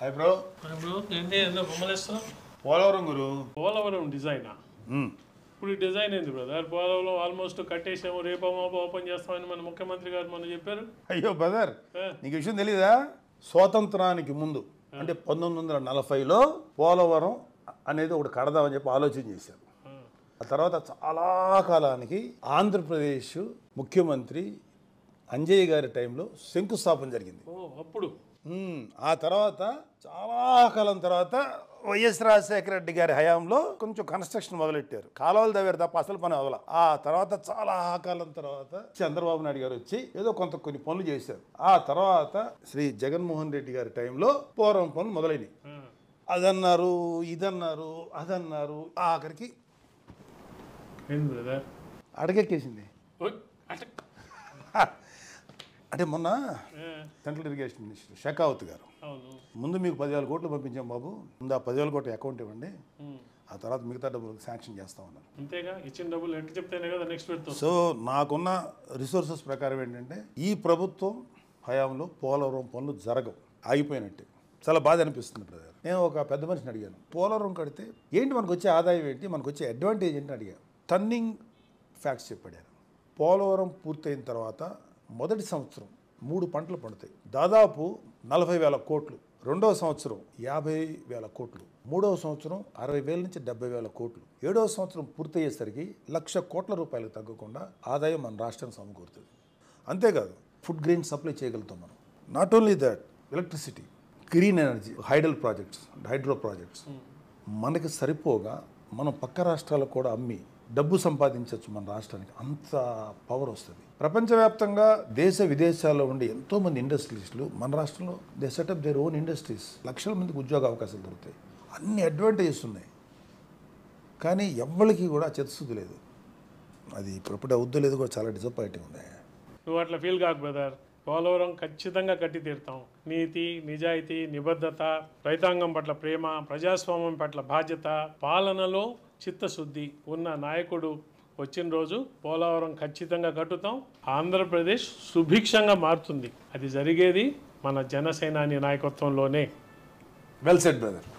Hi bro ఇప్పుడు ఏంటి ఎందుకు బొమ్మలేస్తున్నాం పోలవరం గురు పోలవరం డిజైనా ఇప్పుడు ఈ డిజైన్ ఏంది బ్రదర్ పోలవరం ఆల్మోస్ట్ కట్టేసాము రేపు మాపు ఓపెన్ చేస్తామని మన ముఖ్యమంత్రి గారు మనం చెప్పారు అయ్యో బ్రదర్ ఏ? నీకు విషయం తెలీదా స్వాతంత్రానికి ముందు అంటే పంతొమ్మిది వందల నలభైలో పోలవరం అనేది ఒకటి కడదామని చెప్పి ఆలోచన చేశారు ఆ, ఆ తర్వాత చాలా కాలానికి ఆంధ్రప్రదేశ్ ముఖ్యమంత్రి అంజయ్య గారి టైంలో శంకుస్థాపన జరిగింది ఓ అప్పుడు మ్మ్. ఆ తర్వాత చాలా కాలం తర్వాత వైఎస్ రాజశేఖర రెడ్డి గారి హయాంలో కొంచెం కన్స్ట్రక్షన్ మొదలెట్టారు కాలువలు తవ్వారు తప్ప అసలు పని అవల ఆ తర్వాత చాలా కాలం తర్వాత చంద్రబాబు నాయుడు గారు వచ్చి ఏదో కొంత కొన్ని పనులు చేశారు ఆ తర్వాత శ్రీ జగన్మోహన్ రెడ్డి గారి టైంలో పూర్వం పనులు మొదలైనవి ఆ, అదన్నారు ఇదన్నారు అదన్నారు ఆఖరికి ఏంది బ్రదర్ అడగెక్కేసింది ఓయ్, అట. అంటే మొన్న ఏ, సెంట్రల్ ఇరిగేషన్ మినిస్టర్ షెకావత్ గారు అవును ముందు మీకు పదివేల కోట్లు పంపించాం బాబు ముందు ఆ పదివేల కోట్ల అకౌంట్ ఇవ్వండి ఉమ్, ఆ తర్వాత మిగతా డబ్బులు శాంక్షన్ చేస్తామన్నారు అంతేగా ఇచ్చిన డబ్బులు ఎట్లా చెప్తేనే కదా నెక్స్ట్ పెడతాం సో నాకున్న రిసోర్సెస్ ప్రకారం ఏంటంటే ఈ ప్రభుత్వం హయాంలో పోలవరం పనులు జరగవు ఆగిపోయినట్టే చాలా బాధ అనిపిస్తుంది బ్రదర్ నేను ఒక పెద్ద మనిషిని అడిగాను పోలవరం కడితే ఏంటి మనకు వచ్చే ఆదాయం ఏంటి మనకు వచ్చే అడ్వాంటేజ్ ఏంటి అడిగాను టర్నింగ్ ఫ్యాక్ట్స్ చెప్పాడు ఆయన. పోలవరం పూర్తయిన తర్వాత మొదటి సంవత్సరం మూడు పంటలు పండుతాయి దాదాపు నలభై వేల కోట్లు రెండవ సంవత్సరం యాభై వేల కోట్లు మూడవ సంవత్సరం అరవై వేల నుంచి డెబ్బై వేల కోట్లు ఏడవ సంవత్సరం పూర్తయ్యేసరికి లక్ష కోట్ల రూపాయలకు తగ్గకుండా ఆదాయం మన రాష్ట్రానికి సమకూరుతుంది అంతేకాదు ఫుడ్ గ్రెయిన్ సప్లై చేయగలుగుతాం మనం not only that electricity green energy hydel projects hydro projects మనకి సరిపోగా మనం పక్క రాష్ట్రాలకు కూడా అమ్మి డబ్బు సంపాదించవచ్చు మన రాష్ట్రానికి అంత పవర్ వస్తుంది ప్రపంచవ్యాప్తంగా దేశ విదేశాల్లో ఉండే ఎంతోమంది ఇండస్ట్రీస్లు మన రాష్ట్రంలో they set up their own industries లక్షల మందికి ఉద్యోగ అవకాశాలు దొరుకుతాయి అన్ని అడ్వాంటేజెస్ ఉన్నాయి కానీ ఎవ్వరికి కూడా చిత్తశుద్ధి లేదు అది ఇప్పుడప్పుడు అవుద్దో లేదో కూడా చాలా డిసప్పాయింటింగ్ ఉంది నువ్వు అట్లా ఫీల్ కాకు బ్రదర్ పోలవరం ఖచ్చితంగా కట్టి తీరుతాం నీతి నిజాయితీ నిబద్ధత రైతాంగం పట్ల ప్రేమ ప్రజాస్వామ్యం పట్ల బాధ్యత పాలనలో చిత్తశుద్ధి ఉన్న నాయకుడు వచ్చిన రోజు పోలవరం ఖచ్చితంగా కట్టుతాం ఆంధ్రప్రదేశ్ సుభిక్షంగా మారుతుంది అది జరిగేది మన జనసేనాని నాయకత్వంలోనే వెల్ సెట్ బ్రదర్